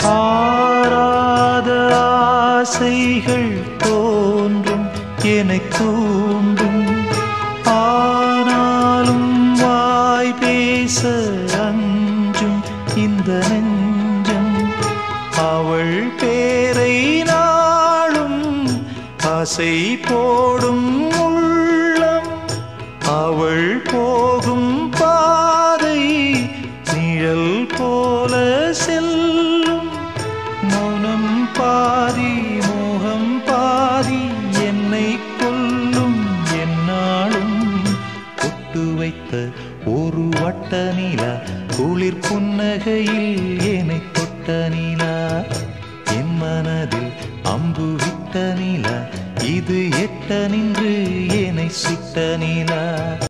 ஆராத ஆசைகள் தோன்றும் என்னை தூண்டும் ஆனாலும் வாய் பேச அஞ்சும் இந்த நெஞ்சம் அவள் பேரை நாளும் ஆசை போடும் உள்ளம் அவள் போகும் பாதை நிழல் போல செல்லும் மௌனம் பாதி மோகம் பாதி என்னை கொல்லும் என்னாலும் பொட்டு வைத்த ஒரு வட்ட நிலா குளிர் புன்னகையில் என்னை தொட்ட நிலா என் மனதில் அம்பு விட்ட நிலா இது எட்ட நின்று என்னை சுட்ட நிலா